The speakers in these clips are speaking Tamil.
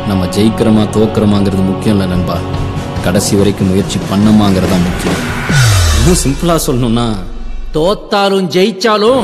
நம்ம ஜெயிக்கிறோமா தோக்குறோமாங்கிறது முக்கியம் இல்லை நண்பா கடைசி வரைக்கும் முயற்சி பண்ணமாங்கிறது தான் முக்கியம் இன்னும் சிம்பிளாக சொல்லணும்னா தோத்தாலும் ஜெயிச்சாலும்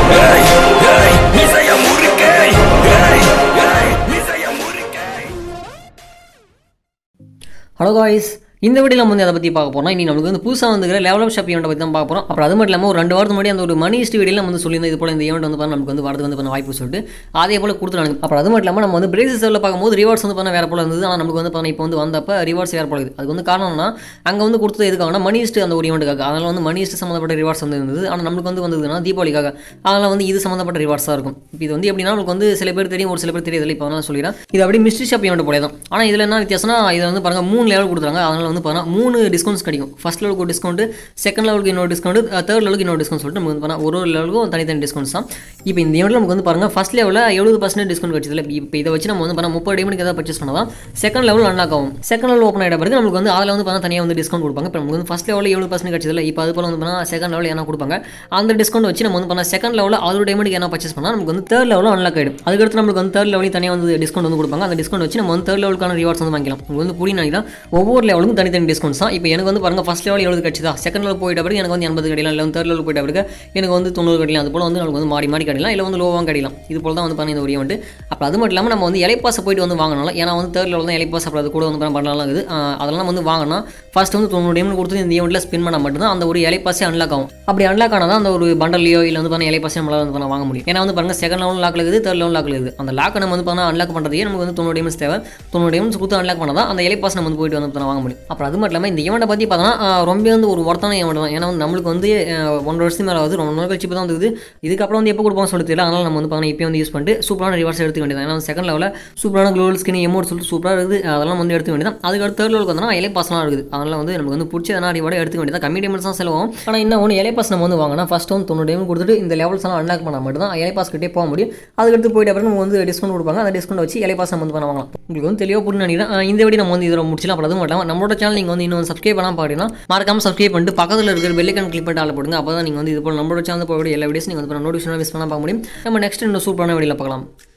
ஹலோ காய்ஸ் இந்த வீடியோ நம்ம வந்து அதை பற்றி பார்க்க போறோம் இனி நமக்கு வந்து புதுசாக வந்துக்கிற லெவல் அப் ஷாப் ஈவெண்ட் பற்றி தான் பார்க்க போகிறோம் அப்புறம் அது மட்டும் இல்லாமல் ஒரு ரெண்டு வாரத்துக்கு முன்னாடி அந்த ஒரு மணி ஹிஸ்ட் வீடியோ நம்ம வந்து சொல்லியிருந்தோம் இது போல இந்த ஈவெண்ட் வந்து பண்ண நமக்கு வந்து வரது வந்து பண்ண வாய்ப்பு சொல்லிட்டு அதே போல் கொடுத்துருவாங்க அப்புறம் அது மட்டும் இல்லாமல் நம்ம வந்து பிரேசில் செல்லில் பார்க்கும்போது ரிவார்ட்ஸ் வந்து பண்ண வேறு போல இருந்தது ஆனால் நமக்கு வந்து பண்ண இப்போ வந்து வந்தப்போ ரிவார்ட்ஸ் வேறு போல இருக்குது அதுக்கு வந்து காரணம்னா அங்கே வந்து கொடுத்தது எதுக்காகனா மணி ஹிஸ்ட் அந்த ஒரு ஈவெண்ட்டுக்காக அதனால் வந்து மணி ஹிஸ்ட் சம்மந்தப்பட்ட ரிவார்ட்ஸ் வந்து இருந்தது ஆனால் நமக்கு வந்து வந்ததுன்னா தீபாவளிக்காக அதனால் வந்து இது சம்மந்தப்பட்ட ரிவார்ட்ஸாக இருக்கும் இப்போ இது வந்து எப்படின்னா நமக்கு வந்து சில பேர் தெரியும் ஒரு சில பேர் தெரியாது இப்போ அதனால சொல்லிடுறேன் இது அப்படியே மிஸ்ட்ரி ஷாப் ஈவெண்ட் போல தான் ஆனால் இதில் என்ன வித்தியாசம்னா இதில் வந்து பாருங்க மூணு லெவல் கொடுத்துறாங்க அதனால் வந்து பாருங்க மூணு டிஸ்கவுண்ட்ஸ் கிடைக்கும் ஃபர்ஸ்ட் லெவலுக்கு ஒரு டிஸ்கவுண்ட் செகண்ட் லெவலுக்கு இன்னொரு டிஸ்கவுண்ட் தேர்ட் லெவலுக்கு இன்னொரு டிஸ்கவுண்ட் சொல்லிட்டு நமக்கு வந்து பாருங்க ஒரு ஒரு லெவலுக்கும் தனித்தனி டிஸ்கவுண்ட்ஸ் தான் இப்போ இந்த ஈவெண்ட்டில் நமக்கு வந்து பாருங்க ஃபர்ஸ்ட் லெவலில் எழுபது பர்சன்ட் டிஸ்கவுண்ட் கிடைச்சது இப்போ இதை வச்சு நம்ம வந்து பாருங்க முப்பது டைமண்டுக்கு ஏதாவது பர்ச்சேஸ் பண்ணலாம் செகண்ட் லெவல் அன்லாக் ஆகும் செகண்ட் லெவல் ஓப்பன் ஆகிட்ட பிறகு நமக்கு வந்து அதில் வந்து பாருங்க தனியாக வந்து டிஸ்கவுண்ட் கொடுப்பாங்க இப்போ நமக்கு வந்து ஃபர்ஸ்ட் லெவலில் எழுபது பர்சன்ட் கிடைச்சதில்ல இப்போ அது போல் வந்து பாருங்க செகண்ட் லெவலில் என்ன கொடுப்பாங்க அந்த டிஸ்கவுண்ட் வச்சு நம்ம வந்து பண்ண செகண்ட் லெவலில் அதோட டைமண்டுக்கு என்ன பர்ச்சேஸ் பண்ணால் நமக்கு வந்து தேர்ட் லெவலில் அன்லாக் ஆகிடும் அதுக்கடுத்து நமக்கு வந்து தேர்ட் லெவலையும் தனியாக வந்து டிஸ்கவுண்ட் வந்து கொடுப்பாங்க அந்த டிஸ்கவுண்ட் வச்சு நம்ம வந்து தேர்ட் லெவலுக்கான ரிவார்ட்ஸ் வந்து வாங்கிக்கலாம் உங்களுக்கு வந்து புரிய நினைக்கிறேன் ஒவ்வொரு லெவலுக்கும் தனித்தனி டிஸ்கவுண்ட்ஸ் தான் இப்போ எனக்கு வந்து பாருங்க ஃபர்ஸ்ட் லெவல் எழுபது கிடைச்சதா செகண்ட் லெவல் போயிட்ட பிறகு எனக்கு வந்து எண்பது கிடைக்கலாம் இல்லை வந்து தேர்ட் லெவல் போயிட்ட பிறகு எனக்கு வந்து தொண்ணூறு கிடைக்கலாம் அது போல் வந்து நமக்கு வந்து மாடி மாடி கிடைக்கலாம் இல்லை வந்து லோவாக கிடைக்கலாம் இது போல் தான் வந்து பண்ணி இந்த ஒரு ஈவெண்ட் அப்புறம் அது மட்டும் இல்லாமல் நம்ம வந்து இலைப்பாசை போயிட்டு வந்து வாங்கணும் ஏன்னா வந்து தேர்ட் லெவல் தான் இலைப்பாஸ் அப்புறம் அது கூட வந்து பண்ணலாம் இருக்குது ஆஹ் அதெல்லாம் வந்து வாங்கினா ஃபர்ஸ்ட் வந்து தொண்ணூறு டைம் கொடுத்து இந்த ஈவெண்ட்டில் ஸ்பின் பண்ணால் மட்டும்தான் அந்த ஒரு இலைப்பாசே அன்லாக் ஆகும் அப்படி அன்லாக் ஆனால் தான் அந்த ஒரு பண்டல்லையோ இல்லை வந்து பண்ண இலைப்பாசே நம்மளால் வந்து பண்ண வாங்க முடியும் ஏன்னா வந்து பாருங்க செகண்ட் லெவல் லாக்கில் இருக்குது தேர்ட் லெவல் லாக்கில் இருக்குது அந்த லாக்கை நம்ம வந்து பண்ண அன்லாக் பண்ணுறதுக்கே நமக்கு வந்து தொண்ணூறு டைம்ஸ் தேவை தொண்ணூறு டைம்ஸ் கொடுத்து அன்லாக் பண்ணால் தான் அந்த இலைப்பாஸ் நம்ம வந்து போயிட்டு வந்து பண்ண வாங்க முடியும் அப்புறம் அது மட்டும் இல்லாமல் இந்த ஈவெண்ட்டை பற்றி பார்த்தோன்னா ஆஹ் ரொம்ப வந்து ஒரு ஒருத்தான ஈவெண்ட் தான் ஏன்னா வந்து நம்மளுக்கு வந்து ஆஹ் ஒன்றரை வருஷம் மேலே ஆகுது ரொம்ப நாள் கழிச்சு இப்போ தான் வந்து இதுக்கப்புறம் வந்து எப்போ கொடுப்போம் சொல்லிட்டு தெரியல அதனால் நம்ம வந்து பார்த்தா இப்போ வந்து யூஸ் பண்ணிட்டு சூப்பரான ரிவார்ஸ் எடுத்துக்க வேண்டியது ஏன்னா செகண்ட் லெவலில் சூப்பரான க்ளோவல் ஸ்கின் எமோட் சொல்லிட்டு சூப்பராக இருக்குது அதெல்லாம் வந்து எடுத்துக்க வேண்டியது அதுக்கு அடுத்து தேர்ட் லெவலுக்கு வந்தோம்னா இலை பாஸ்லாம் இருக்குது அதனால் வந்து நமக்கு வந்து பிடிச்ச எதனா ரிவார்டு எடுத்துக்க வேண்டியது கம்மி டைமண்ட்ஸ் தான் செலவும் ஆனால் இன்னும் ஒன்று இலை பாஸ் நம்ம வந்து வாங்கினா ஃபஸ்ட் வந்து தொண்ணூறு டைம் கொடுத்துட்டு இந்த லெவல்ஸ் எல்லாம் அன்லாக் பண்ணால் மட்டும் தான் இலை பாஸ் கிட்டே போக முடியும் அதுக்கடுத்து போயிட்டு அப்புறம் நம்ம வந்து டிஸ்கவுண்ட் கொடுப்பாங்க அந்த டிஸ்கவுண்ட் வச்சு இலை பாஸ் நம்ம வந்து பண்ண வாங்கலாம் உங்களுக்கு வந்து தெளிவாக புரிஞ்சு நினைக்கிறேன் ஆஹ் இந்த வீடியோ நம்ம வந்து இதில் முடிச்சலாம் அப்புறம் அதுவும் இல்லாமல் நம்மளோட சேனல் நீங்கள் வந்து இன்னும் சப்ஸ்கிரைப் பண்ணால் பாருங்கன்னா மறக்காம சப்ஸ்கிரைப் பண்ணிட்டு பக்கத்தில் இருக்கிற பெல்லைக்கான கிளிக் பண்ணிட்டு ஆள் போடுங்க அப்போ தான் நீங்கள் வந்து இது போல் நம்மளோட சேனல் போய் எல்லா வீடியோஸ் நீங்கள் வந்து நோட்டிஃபிகேஷன் மிஸ் பண்ணால் பார்க்க முடியும் நம்ம நெக்ஸ்ட் இன்னும் சூப்பரான வீடியோவில் பார்க்கலாம்